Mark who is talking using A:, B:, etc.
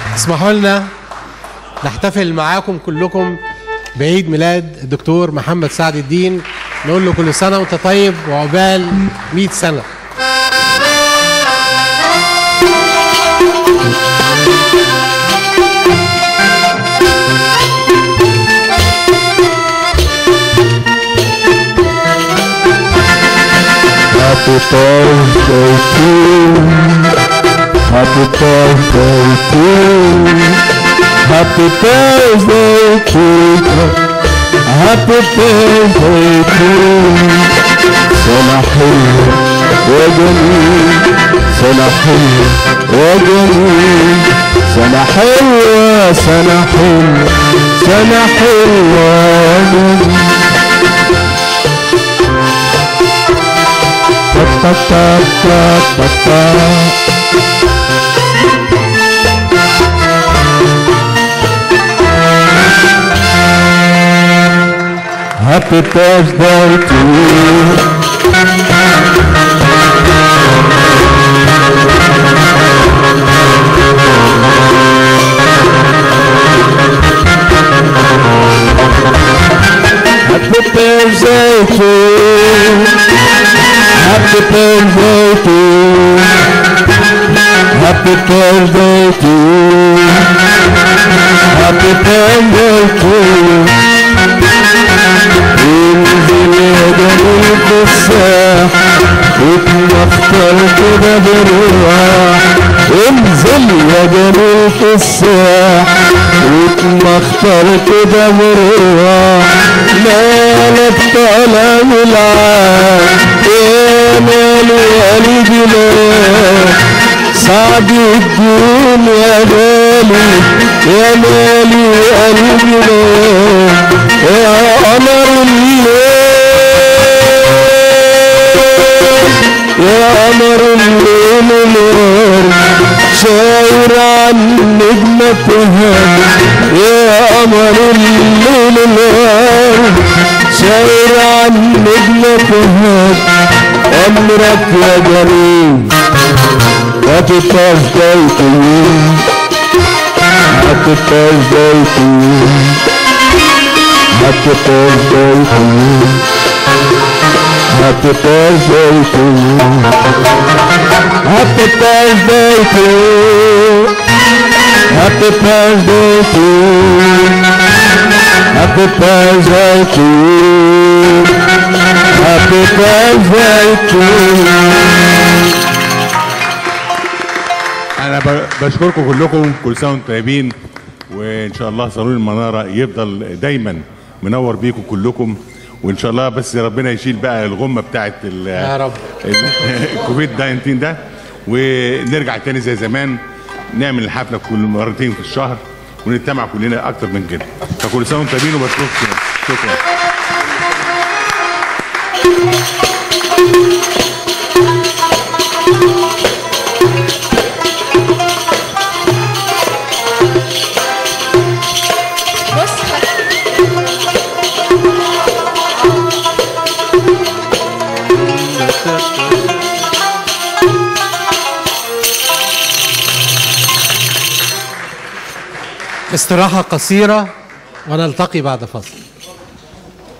A: اسمحوا لنا نحتفل معاكم كلكم بعيد ميلاد الدكتور محمد سعد الدين نقول له كل سنة وانت طيب وعقبال 100 سنة
B: Happy birthday to you. Happy birthday to you. Happy birthday to you. Happy birthday to you. سنة حلوة وجميل سنة حلوة وجميل سنة حلوة سنة حلوة سنة حلوة وجميل ta ta ta ta ta Happy birthday to you. Happy birthday to you. Happy birthday to you. Happy birthday to you. Happy birthday to you. انزل يا جميل في الساحة واتمخطر كده بالراحة انزل يا جميل في الساحة واتمخطر كده بالراحة مالك طالع العام يا مالي قلبي لا سعد الدين يا غالي يا مالي قلبي لا يا قمر الليل يا قمر الليل نور شاور عن نجمتها يا قمر الليل نور شاور عن نجمتها أمرك يا جميل Happy birthday to you. Happy birthday to you. Happy birthday to you. Happy birthday to you. Happy birthday to you. Happy birthday to you. Happy birthday to you. Happy birthday to you.
C: انا ب- بشكركم كلكم كل سنه وانتم طيبين وان شاء الله صالون المناره يفضل دايما منور بيكم كلكم وان شاء الله بس ربنا يشيل بقى الغمه بتاعت ال-
A: يا رب.
C: ال- الكوفيد 19 ده ونرجع تاني زي زمان نعمل الحفله كل مرتين في الشهر ونجتمع كلنا اكتر من كده فكل سنه وانتم طيبين وبشكركم شكرا
A: استراحة قصيرة ونلتقي بعد فصل